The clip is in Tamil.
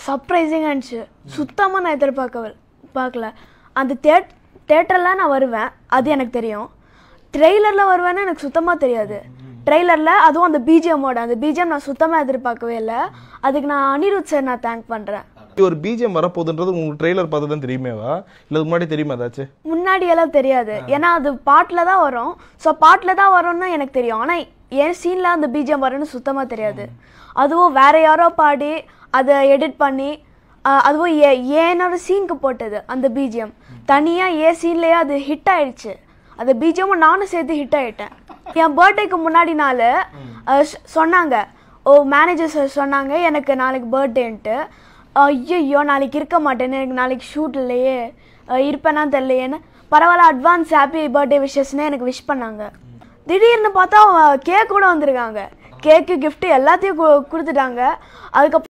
சர்ப்ரைசிங்காக இருந்துச்சு சுத்தமாக நான் எதிர்பார்க்கவே பார்க்கல அந்த தேட் தேட்டரில் நான் வருவேன் அது எனக்கு தெரியும் ட்ரெய்லரில் வருவேன்னு எனக்கு சுத்தமாக தெரியாது ட்ரெய்லரில் அதுவும் அந்த பிஜிஎம்மோட அந்த பிஜிஎம் நான் சுத்தமாக எதிர்பார்க்கவே இல்லை அதுக்கு நான் அனிருத் சார் நான் தேங்க் பண்ணுறேன் ஒரு பிஜிஎம் வரப்போகுதுன்றது உங்களுக்கு ட்ரெய்லர் பார்த்து தான் தெரியுமேவா இல்லை அதுக்கு முன்னாடி தெரியுமா ஏதாச்சும் முன்னாடி எல்லாம் தெரியாது ஏன்னா அது பாட்டில் தான் வரும் ஸோ பாட்டில் தான் வரும்னு எனக்கு தெரியும் ஆனால் என் சீனில் அந்த பிஜிஎம் வரும்னு சுத்தமாக தெரியாது அதுவும் வேற யாரோ பாடி அதை எடிட் பண்ணி ஆஹ், அதுவும் ஏ என்னோட சீனுக்கு போட்டது அந்த பிஜிஎம் தனியாக ஏ சீன்லேயே அது ஹிட் ஆயிடுச்சு அந்த பிஜிஎம்மும் நானும் சேர்த்து ஹிட் ஆயிட்டேன் என் பர்த்டேக்கு முன்னாடி நாள் அஹ், சொ- சொன்னாங்க ஓ மேனேஜர் சார் சொன்னாங்க எனக்கு நாளைக்கு பர்த்டேன்ட்டு ஐயோ நாளைக்கு இருக்க மாட்டேன்னு எனக்கு நாளைக்கு ஷூட் இல்லையே அஹ் இருப்பேனா தெரியலையேன்னு பரவாயில்ல அட்வான்ஸ் ஹாப்பி பர்த்டே விஷஸ்னு எனக்கு விஷ் பண்ணாங்க திடீர்னு பார்த்தா கேக் கூட வந்திருக்காங்க கேக்கு gift எல்லாத்தையும் கு- கொடுத்துட்டாங்க அதுக்கப்புறம்